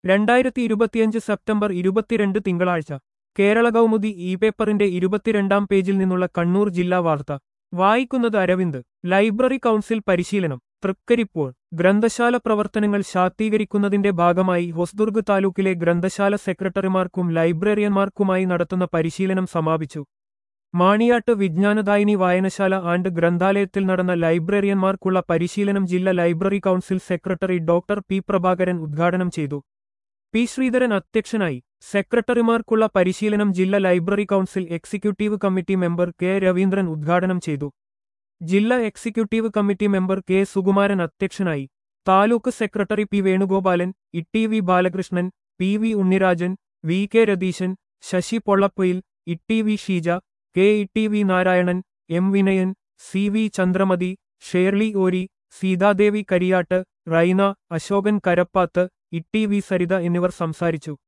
രണ്ടായിരത്തി ഇരുപത്തിയഞ്ച് സെപ്റ്റംബർ ഇരുപത്തിരണ്ട് തിങ്കളാഴ്ച കേരള കൗമുദി ഇ പേപ്പറിന്റെ ഇരുപത്തിരണ്ടാം പേജിൽ നിന്നുള്ള കണ്ണൂർ ജില്ലാ വാർത്ത വായിക്കുന്നത് അരവിന്ദ് ലൈബ്രറി കൗൺസിൽ പരിശീലനം തൃക്കരിപ്പോൾ ഗ്രന്ഥശാല പ്രവർത്തനങ്ങൾ ശാക്തീകരിക്കുന്നതിന്റെ ഭാഗമായി ഹൊസ്ദുർഗ് താലൂക്കിലെ ഗ്രന്ഥശാല സെക്രട്ടറിമാർക്കും ലൈബ്രറിയന്മാർക്കുമായി നടത്തുന്ന പരിശീലനം സമാപിച്ചു മാണിയാട്ട് വിജ്ഞാനദായിനി വായനശാല ആൻഡ് ഗ്രന്ഥാലയത്തിൽ നടന്ന ലൈബ്രറിയന്മാർക്കുള്ള പരിശീലനം ജില്ലാ library council secretary doctor P Prabhakaran ഉദ്ഘാടനം ചെയ്തു പി ശ്രീധരൻ അധ്യക്ഷനായി സെക്രട്ടറിമാർക്കുള്ള പരിശീലനം ജില്ലാ library council executive committee member K Raveendran ഉദ്ഘാടനം ചെയ്തു ജില്ലാ executive committee member K Sukumaran അധ്യക്ഷനായി taluk secretary P Venugopalan Itty V Balakrishnan P V Unnirajan V K Ratheeshan Sasi Pollappoyil Itty V Sheeja K Itty V Narayanan M Vinayan C V Chandramathi Shirley Ori Seethadevi Kariyattu Raina Ashokan Karappath Itty V Saritha എന്നിവർ സംസാരിച്ചു